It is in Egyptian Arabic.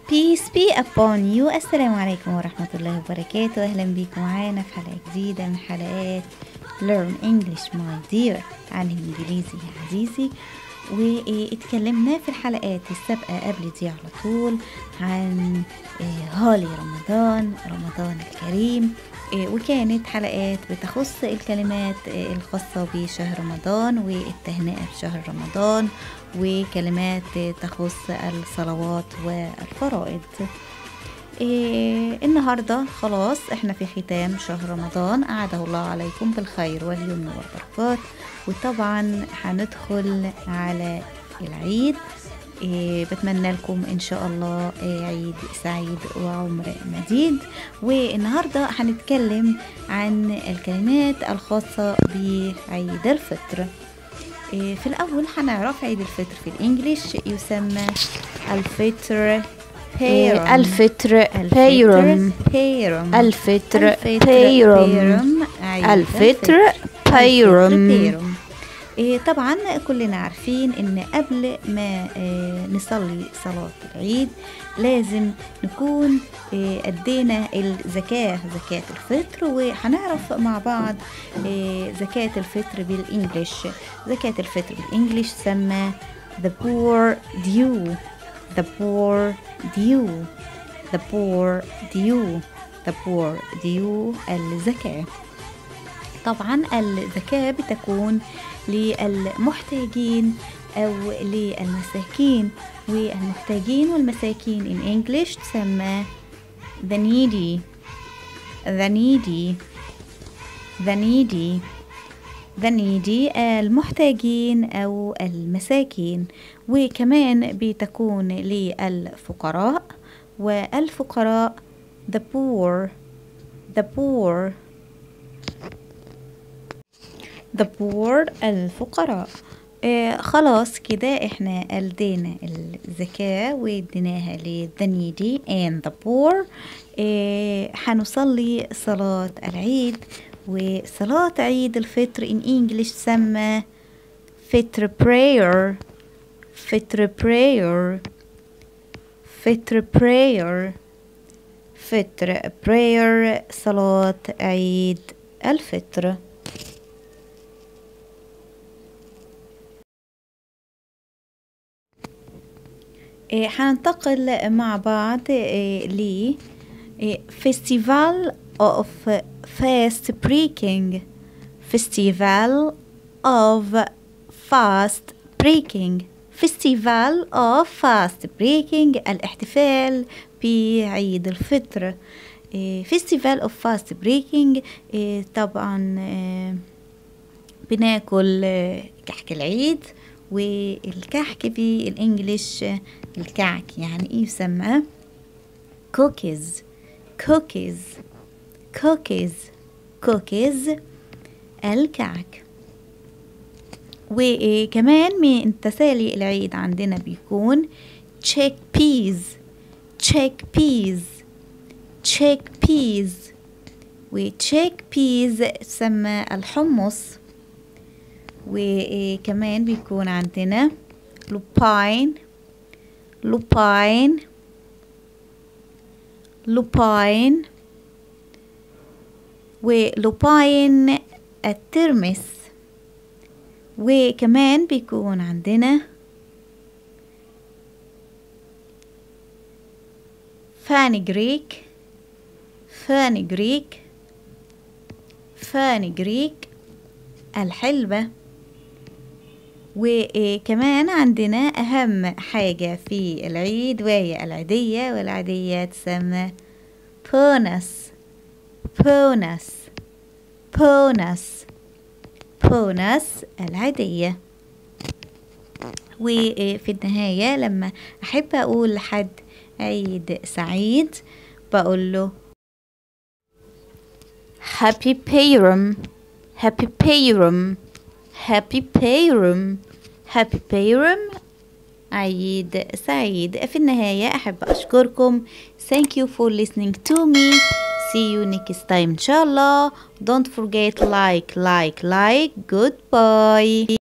Peace be upon you السلام عليكم ورحمة الله وبركاته أهلا بيكم معانا في حلقة جديدة من حلقات Learn English my dear تعلم إنجليزي يا عزيزي واتكلمنا في الحلقات السابقة قبل دي على طول عن هولي رمضان رمضان الكريم وكانت حلقات بتخص الكلمات الخاصة بشهر رمضان والتهنئة بشهر رمضان وكلمات تخص الصلوات والفرائض إيه النهاردة خلاص احنا في ختام شهر رمضان أعاده الله عليكم بالخير واليمن والبركات وطبعا هندخل على العيد إيه بتمنى لكم ان شاء الله إيه عيد سعيد وعمر مديد والنهارده هنتكلم عن الكلمات الخاصه بعيد الفطر إيه في الاول هنعرف عيد الفطر في الانجليش يسمى الفطر إيه الفطر بيرم بيرم الفطر بيرم الفطر بيرم إيه طبعا كلنا عارفين ان قبل ما إيه نصلي صلاة العيد لازم نكون إيه ادينا الزكاة زكاة الفطر وهنعرف مع بعض زكاة الفطر بالانجليش زكاة الفطر بالانجليش تسمى the poor due the poor due the poor due the poor due الزكاة طبعا الزكاة بتكون للمحتاجين أو للمساكين والمحتاجين والمساكين in English تسمى the needy the needy the needy the needy المحتاجين أو المساكين وكمان بتكون للفقراء والفقراء the poor the poor the poor الفقراء آه خلاص كده احنا ادينا الزكاة واديناها للذا needy and the poor آه هنصلي صلاة العيد وصلاة عيد الفطر in English تسمى فطر prayer فطر prayer فطر prayer فطر prayer صلاة عيد الفطر هننتقل مع بعض ل فيستيفال of fast breaking festival of fast breaking festival of fast breaking الاحتفال بعيد الفطر festival of fast breaking طبعا بناكل كحك العيد والكحك بالانجليش الكعك يعني ايه يسمى cookies cookies cookies cookies الكعك وكمان من تسالي العيد عندنا بيكون check peas check peas check peas و check peas تسمى الحمص وكمان بيكون عندنا لوباين لوباين لوباين ولوباين الترمس وكمان بيكون عندنا فانجريك فانجريك فانجريك الحلبة وكمان عندنا أهم حاجة في العيد وهي العيدية والعيدية تسمى بونس بونس بونس بونس العيدية وفي النهاية لما أحب أقول لحد عيد سعيد بقول له Happy Payrum Happy Payrum Happy Payrum Happy Payrum عيد سعيد في النهاية أحب أشكركم Thank you for listening to me See you next time إن شاء الله Don't forget like like like Goodbye